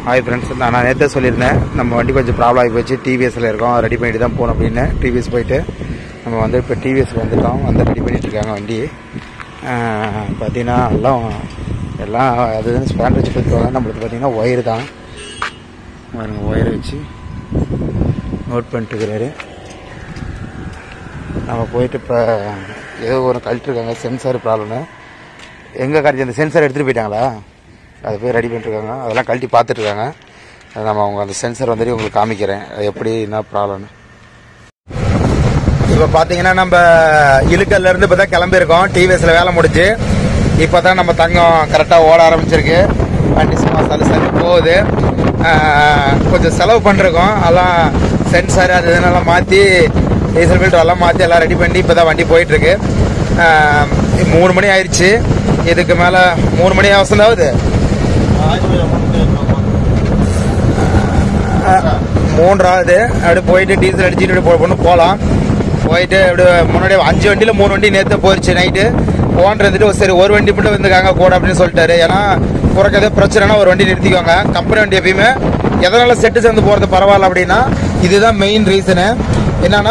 Hi friends நான் நான் நேற்றே சொல்லியிருந்தேன் நம்ம வண்டி கொஞ்சம் ப்ராப்ளம் ஆகி போச்சு டிவிஎஸ்ல இருக்கோம் ரெடி பண்ணிட்டு தான் போகணும் அப்படின்னு டிவிஎஸ் போயிட்டு நம்ம வந்து இப்போ டிவிஎஸ் வந்துட்டோம் வந்து ரெடி பண்ணிட்டு இருக்காங்க வண்டி ஆஹ் பார்த்தீங்கன்னா எல்லாம் எல்லாம் அது ஸ்பேண்ட் வச்சு கொடுத்துருவாங்க நம்மளுக்கு பார்த்தீங்கன்னா ஒயர் தான் பாருங்க ஒயரை வச்சு நோட் பண்ணிட்டு இருக்கிறாரு நம்ம போயிட்டு இப்போ ஏதோ ஒரு கழட்டிருக்காங்க சென்சார் ப்ராப்ளம்னு எங்கே கழிச்சு அந்த சென்சார் எடுத்துகிட்டு போயிட்டாங்களா அது போய் ரெடி பண்ணிட்டுருக்காங்க அதெல்லாம் கழட்டி பார்த்துட்ருக்காங்க நம்ம அவங்க அந்த சென்சார் வந்துட்டு உங்களுக்கு காமிக்கிறேன் அது எப்படி என்ன ப்ராப்ளம்னு இப்போ பார்த்தீங்கன்னா நம்ம இழுக்கல்ல இருந்து இப்போ தான் கிளம்பியிருக்கோம் டிவிஎஸ்ல வேலை முடிச்சு இப்போ தான் நம்ம தங்கம் கரெக்டாக ஓட ஆரம்பிச்சிருக்கு வண்டி சும்மா சலு சலு போகுது ஆஹ் கொஞ்சம் செலவு பண்ணிருக்கோம் எல்லாம் சென்சார் அது இதெல்லாம் மாற்றி டீசல் ஃபில்டர் எல்லாம் மாற்றி எல்லாம் ரெடி பண்ணி இப்போ தான் வண்டி போயிட்டுருக்கு மூணு மணி ஆயிடுச்சு இதுக்கு மேலே மூணு மணி அவசரம் ஆகுது மூன்றாவது அப்படி போயிட்டு டீசல் அடிச்சுட்டு அப்படி போ- பொண்ணு போகலாம் போயிட்டு அப்படி முன்னாடி அஞ்சு வண்டியில் மூணு வண்டி நேற்று போயிடுச்சு நைட்டு போன் இருந்துட்டு சரி ஒரு வண்டி மட்டும் வந்துருக்காங்க கூட அப்படின்னு சொல்லிட்டாரு ஏன்னா குறைக்க ஏதோ பிரச்சனைனா ஒரு வண்டி நிறுத்திக்கோங்க கம்பெனி வண்டி எப்பயுமே எதனால செட்டு சேர்ந்து போகிறது பரவாயில்ல அப்படின்னா இதுதான் மெயின் ரீசனு என்னன்னா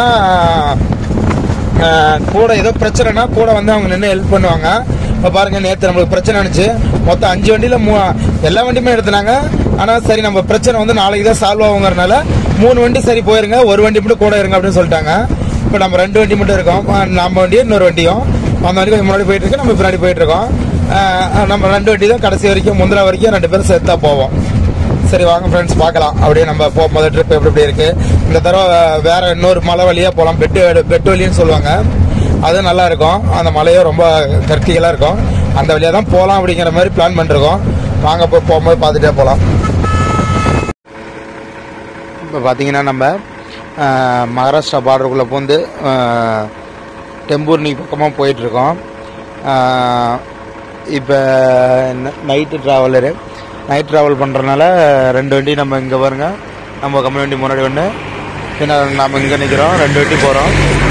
ஆஹ் கூட ஏதோ பிரச்சனைனா கூட வந்து அவங்க நின்று ஹெல்ப் பண்ணுவாங்க இப்போ பாருங்க நேற்று நம்மளுக்கு பிரச்சனை இருந்துச்சு மொத்தம் அஞ்சு வண்டியில் மூ எல்லா வண்டியுமே எடுத்துனாங்க ஆனால் சரி நம்ம பிரச்சனை வந்து நாளைக்கு தான் சால்வ் ஆகுங்கிறனால மூணு வண்டி சரி போயிருங்க ஒரு வண்டி மட்டும் கூட இருங்க அப்படின்னு சொல்லிட்டாங்க இப்போ நம்ம ரெண்டு வண்டி மட்டும் இருக்கோம் ஆஹ் நம்ம வண்டியும் இன்னொரு வண்டியும் அந்த வண்டி கொஞ்சம் முன்னாடி போயிட்டு இருக்கு நம்ம பின்னாடி போயிட்டு இருக்கோம் ஆஹ் நம்ம ரெண்டு வண்டி தான் கடைசி வரைக்கும் முந்திர வரைக்கும் ரெண்டு பேரும் சேர்த்தா போவோம் சரி வாங்க ஃப்ரெண்ட்ஸ் பார்க்கலாம் அப்படியே நம்ம போகும்போது ட்ரிப் எப்படி எப்படி இருக்கு இந்த தடவை வேற இன்னொரு மலை வழியா போகலாம் பெட்டு பெட்டு வழின்னு சொல்லுவாங்க அது நல்லா இருக்கும் அந்த மலையும் ரொம்ப கர்த்திகளாக இருக்கும் அந்த வழியா தான் போகலாம் அப்படிங்கிற மாதிரி பிளான் பண்ணிருக்கோம் வாங்க போய் போகும்போது பார்த்துட்டே போகலாம் இப்போ பார்த்தீங்கன்னா நம்ம ஆஹ், மகாராஷ்டிரா பார்டருக்குள்ளே பூந்து ஆஹ், டெம்பூர்னி பக்கமாக போயிட்டுருக்கோம் இப்போ நைட்டு ட்ராவலரு நைட் ட்ராவல் பண்ணுறதுனால ரெண்டு வண்டி நம்ம இங்கே பாருங்க நம்ம கம்பெனி வண்டி முன்னாடி ஒன்று பின்ன நம்ம இங்கே நிற்கிறோம் ரெண்டு வண்டி போகிறோம்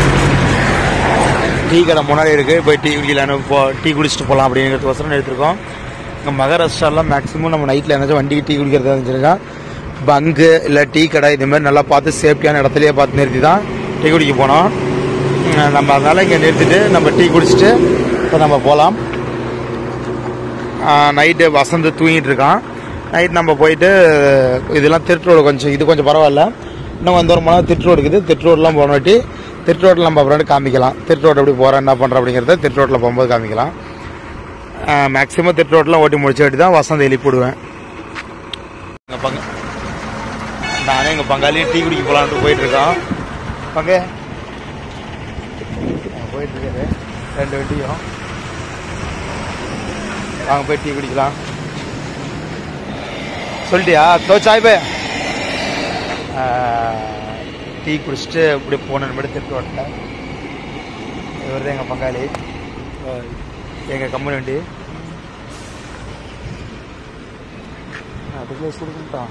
டீ கடை முன்னாடி இருக்குது போய் டீ குடிக்கலான்னு போ டீ குடிச்சிட்டு போகலாம் அப்படிங்கிறதுக்கோசரம் எடுத்திருக்கோம் இங்கே மகாராஷ்டிராலாம் மேக்ஸிமம் நம்ம நைட்டில் என்னாச்சும் வண்டிக்கு டீ குடிக்கிறதா இருந்துச்சுன்னா பங்கு இல்லை டீ கடை இது மாதிரி நல்லா பார்த்து சேஃப்டியான இடத்துலயே பார்த்து நிறுத்தி தான் டீ குடிக்க போனோம் உம், நம்ம அதனால் இங்கே நிறுத்திட்டு நம்ம டீ குடிச்சிட்டு இப்போ நம்ம போகலாம் நைட்டு வசந்து தூங்கிட்டு இருக்கான் நைட் நம்ம போயிட்டு இதெல்லாம் திருட்டு கொஞ்சம் இது கொஞ்சம் பரவாயில்ல இன்னும் வந்து ஒரு மணி திருட்டு ரோடு இருக்குது திருட்டு ரோடெலாம் போனவாட்டி திருட்டு ரோட்டில் நம்ம அப்புறம் காமிக்கலாம் திருட்டு ரோடு எப்படி போகிறேன் என்ன பண்ணுறோம் அப்படிங்கிறத திருட்டு ரோட்டில் போகும்போது காமிக்கலாம் மேக்ஸிமம் திருட்டு ரோட்லாம் ஓட்டி முடிச்ச வாட்டி தான் வசந்த் எழுப்பிவிடுவேன் எங்கள் பங்கு நானே எங்கள் பங்காளியும் டீ குடிக்க போகலான்ட்டு போயிட்டு இருக்கோம் பங்கு போயிட்டு இருக்காரு ரெண்டு வண்டியும் வாங்க போய் டீ குடிக்கலாம் சொல்லிட்டியா தோ சாய் பே டீ குடிச்சிட்டு இப்படி போன மட்டும் திருட்டு ஓட்டல இவர் தான் எங்கள் பங்காளி எங்கள் கம்பெனி வண்டி அதுக்குள்ளே சுடுக்கிட்டான்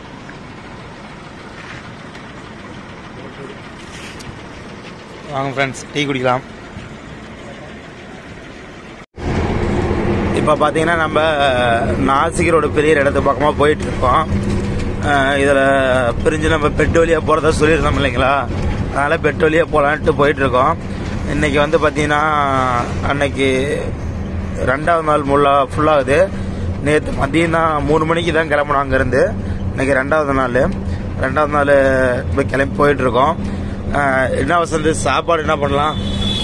வாங்க ஃப்ரெண்ட்ஸ் டீ குடிக்கலாம் இப்போ பார்த்தீங்கன்னா நம்ம நாசிகரோட பெரிய இடத்து பக்கமாக போயிட்டு இருக்கோம் இதில் பிரிஞ்சு நம்ம பெட்டு வழியாக போகிறதா சொல்லியிருந்தோம் இல்லைங்களா அதனால் பெட்டு வழியாக போகலான்ட்டு போயிட்டு இருக்கோம் இன்னைக்கு வந்து பார்த்தீங்கன்னா அன்னைக்கு ரெண்டாவது நாள் முல்லா ஃபுல்லாகுது நேற்று மதியம் தான் மூணு மணிக்கு தான் கிளம்பணும் அங்கேருந்து இன்னைக்கு ரெண்டாவது நாள் ரெண்டாவது நாள் இப்போ கிளம்பி போயிட்டு இருக்கோம் அஹ், என்ன வசந்து சாப்பாடு என்ன பண்ணலாம்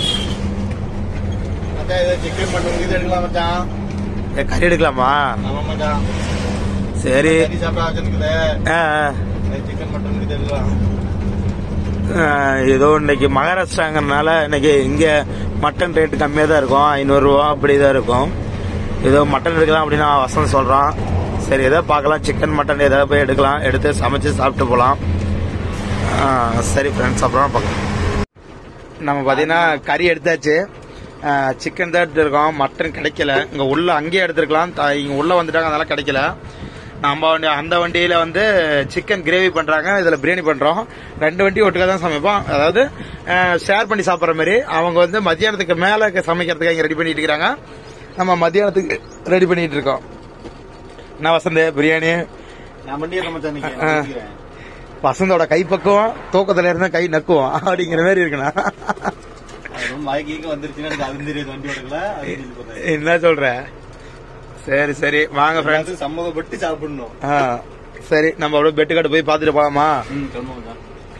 மச்சான் இதை சிக்கன் மட்டன் இது எடுக்கலாம் மச்சான் ஏ, கறி எடுக்கலாமா ஆமா மச்சான் சரி கறி சாப்பிட ஆச்சுன்னு அஹ், சிக்கன் மட்டன் இது எடுக்கலாம் அஹ், ஏதோ இன்னைக்கு மகாராஷ்டிராங்கிறனால இன்னைக்கு இங்க மட்டன் ரேட் கம்மியாக தான் இருக்கும் ஐநூறுரூவா அப்படி தான் இருக்கும் ஏதோ மட்டன் எடுக்கலாம் அப்படின்னு வசந்த் சொல்றான் சரி ஏதோ பார்க்கலாம் சிக்கன் மட்டன் ஏதாவது போய் எடுக்கலாம் எடுத்து சமைச்சு சாப்பிட்டு போகலாம் சரி ஃப்ரெண்ட்ஸ் அப்புறம் பார்க்கலாம் நம்ம பார்த்தீங்கன்னா கறி எடுத்தாச்சு சிக்கன் தான் எடுத்துருக்கோம் மட்டன் கிடைக்கல இங்கே உள்ள அங்கேயே எடுத்துருக்கலாம் த- இங்க உள்ள வந்துட்டாங்க அதெல்லாம் கிடைக்கல நம்ம வண்டி அந்த வண்டியில வந்து சிக்கன் கிரேவி பண்றாங்க இதுல பிரியாணி பண்றோம் ரெண்டு வண்டி ஒட்டுக்கா தான் சமைப்போம் அதாவது ஷேர் பண்ணி சாப்பிட்ற மாதிரி அவங்க வந்து மத்தியானத்துக்கு மேல சமைக்கிறதுக்கு இங்க ரெடி பண்ணிட்டு இருக்காங்க நம்ம மத்தியானத்துக்கு ரெடி பண்ணிட்டு இருக்கோம் என்ன வசந்த் பிரியாணி நான் பண்ணிடுறேன் மச்சான் இன்னைக்கு ஆ. நான் பண்ணிக்கிறேன். வசந்தோட கைப்பக்குவம் தூக்கத்துல இருந்தா கை நக்குவோம் அப்படிங்கிற மாதிரி இருக்கணும் அது ரொம்ப மயக்கீக்க வந்துருச்சுன்னா எனக்கு அது தெரியாது வண்டி ஓடல அது தெரிஞ்சு போறேன் என்ன சொல்ற சரி சரி வாங்க ஃப்ரெண்ட்ஸ் எல்லாத்துக்கும் சம்மதப்பட்டு சாப்பிடணும் ஆ சரி நம்ம அப்படியே பெட்டு கட்டு போய் பார்த்துட்டு போலாமா ம் கிளம்ப மச்சான்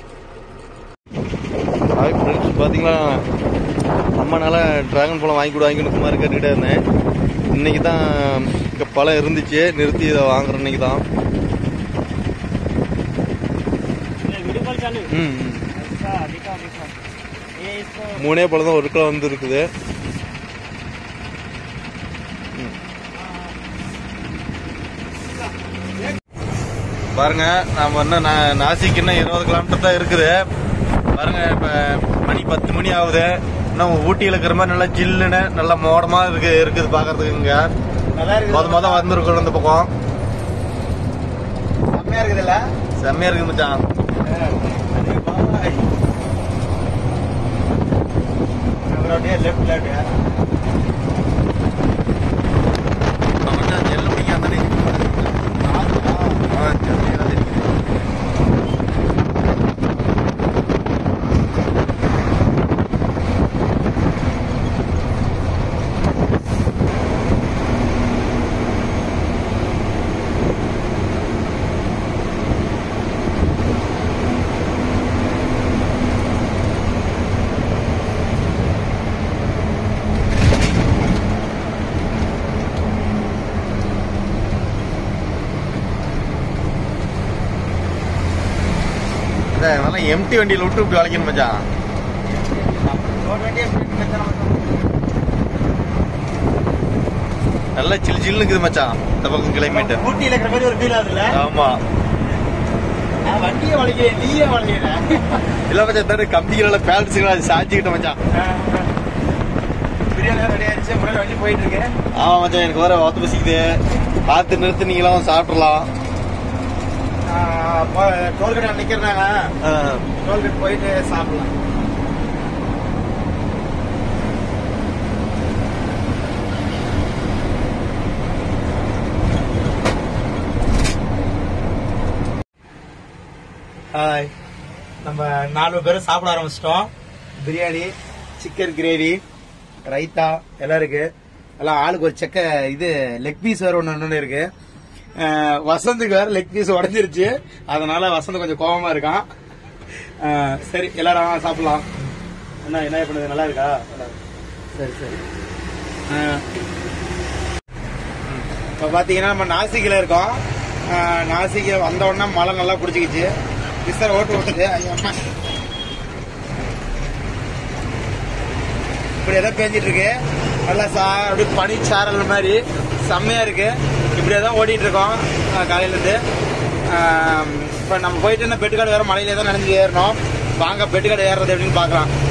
ஹாய் ஃப்ரெண்ட்ஸ் பார்த்தீங்களா அம்மானால டிராகன் பழம் வாங்கி கொடு வாங்கி கொடுக்க மாதிரி கேட்டுக்கிட்டே இருந்தேன் இன்னைக்கு தான் இங்கே பழம் இருந்துச்சு நிறுத்தி இதை வாங்குற இன்னைக்கு தான் ம் ம். மூணே பழம் தான் ஒரு கிலோ வந்து இருக்குது ம். பாருங்க நாம இன்னும் நா- நாசிக்கு இன்னும் இருபது கிலோமீட்டர் தான் இருக்குது பாருங்க இப்ப மணி பத்து மணி ஆகுது இன்னும் ஊட்டியில் இருக்கிற மாதிரி நல்லா ஜில்லுன்னு நல்லா மோடமா இருக்கு இருக்குது பாக்குறதுக்கு இங்க நல்லா மொத மொத வந்திருக்கோம் இந்த பக்கம் செம்மையா இருக்குதுல்ல செம்மையா இருக்கு மச்சான் அப்படியே லெஃப்ட் லெஃப்ட் மச்சான் ஜெல்லு பிடிக்க அந்த ஆ, ஜெல்லு தான் தெரியுது. இதை நல்லா எம்டி வண்டியில விட்டு இப்படி வளைக்கணும் மச்சான் நல்லா சில்லு சில்லுன்னு இருக்குது மச்சான் இந்த பக்கம் கிளைமேட் ஊட்டியில இருக்கிற மாதிரி ஒரு ஃபீல் ஆகுதுல்ல ஆமா நான் வண்டியை வளைக்க நீயே வளைக்கிற இல்ல மச்சான் தர கம்பிகள பேலன்ஸுகளை சாஞ்சிக்கிட்ட மச்சான் பிரியாணி ரெடி ஆயிடுச்சு முன்னாடி வண்டி போயிட்டு இருக்கு ஆமா மச்சான் எனக்கு வர வாத்து பசிக்குது பார்த்து நிறுத்து நீங்களாம் சாப்பிடலாம் டோல்கேட் நிக்கிறனாங்க ஆ, டோல்கேட் போயிட்டு சாப்பிடலாம் ஹாய் நம்ம நாலு பேரும் சாப்பிட ஆரம்பிச்சிட்டோம் பிரியாணி சிக்கன் கிரேவி ரைத்தா எல்லாம் இருக்கு எல்லாம் ஆளுக்கு ஒரு செக்க இது லெக் பீஸ் வேற ஒன்று ஒன்று இருக்கு அஹ், வசந்துக்கு வேற லெக் பீஸ் உடஞ்சிருச்சு அதனால வசந்த் கொஞ்சம் கோவமா இருக்கான் அஹ், சரி எல்லாரும் வாங்க, சாப்பிடலாம் என்ன என்ன பண்ணுது நல்லா இருக்கா சரி சரி இப்போ பார்த்தீங்கன்னா நம்ம நாசிக்கில் இருக்கோம் அஹ், நாசிக்கு வந்த உடனே மழை நல்லா பிடிச்சிக்கிச்சு மிஸ்டர் ஓட்டு ஓட்டுது ஐயோ, அம்மா. இப்படி ஏதோ பேஞ்சிட்டு இருக்கு நல்லா சா அப்படி பனி சாரல் மாதிரி செம்மையா இருக்கு இப்படியே தான் ஓடிட்டு இருக்கோம் அஹ், காலையில இருந்து அஹ், இப்போ நம்ம போயிட்டு இந்த பெட்டுக்காடு வேற மலையில தான் நினைஞ்சு ஏறணும் வாங்க பெட்டுக்காடு ஏறுறது எப்படின்னு பார்க்கலாம்